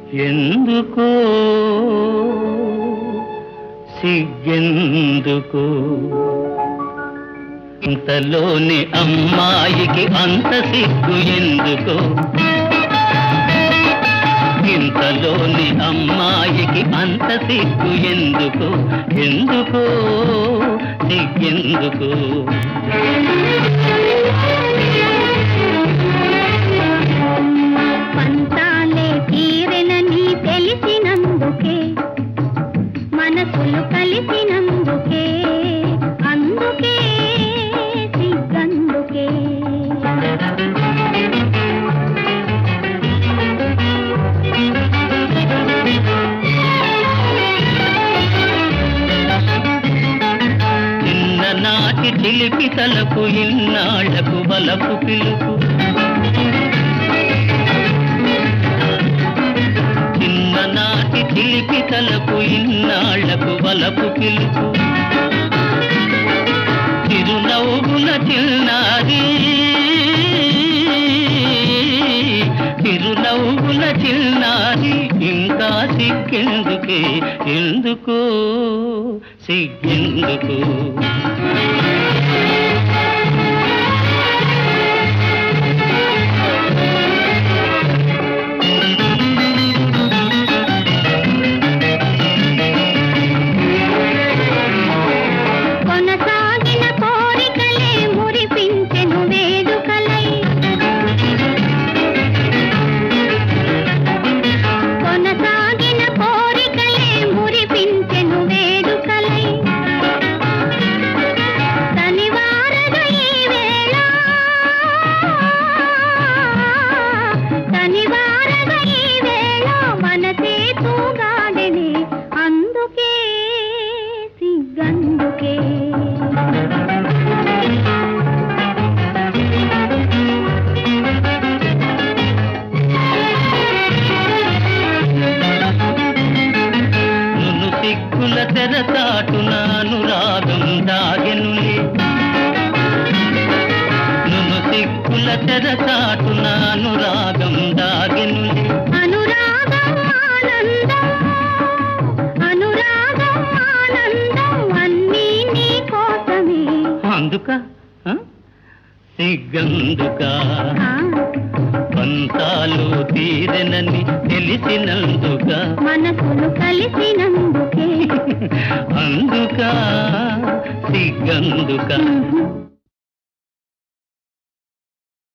ఎందుకో సిగ్గెందుకు ఇంతలోని అమ్మాయికి అంత సిగ్గు ఎందుకో ఇంతలోని అమ్మాయికి అంత సిగ్గు ఎందుకు ఎందుకో సిగ్గెందుకు పంతాలే తీరెనని తెలిసినందుకే మనసులు కలిసినందుకే అందుకే సిగ్గందుకే చిన్ననాటి చిలిపి తలకు ఇన్నాళ్లకు బలపు పిలుపు చిన్ననాటి చిలిపి తలకు ఇన్నాళ్లకు బలపు పిలుపు చిరునవ్వుల చిన్నారి చిరునవ్వుల చిన్నారి ఇంకా సిగ్గెందుకే ఎందుకు సిగ్గెందుకు కొనసాగిన కోరికలే మురిపించెను వేడుకలై కొనసాగిన కోరికలే మురిపించెను వేడుకలై తనివారగ ఈ వేళ తనివారగ ఈ వేళ మనసే తూగాడెనే అందుకే సిగ్గందుకే నును సిగ్గుల తెరచాటున అనురాగం దాగెనులే నును సిగ్గుల తెరచాటున అనురాగం దాగెనులే అనురాగం ఆనందం అనురాగం ఆనందం అన్నీ నీ కోసమే అందుక ఆ? సిగ్గందుక ఆ, పంతాలు తీరెనని తెలిసినందుక మనసులు కలిసినందుకే అందుక సిగ్గందుక ఉహు.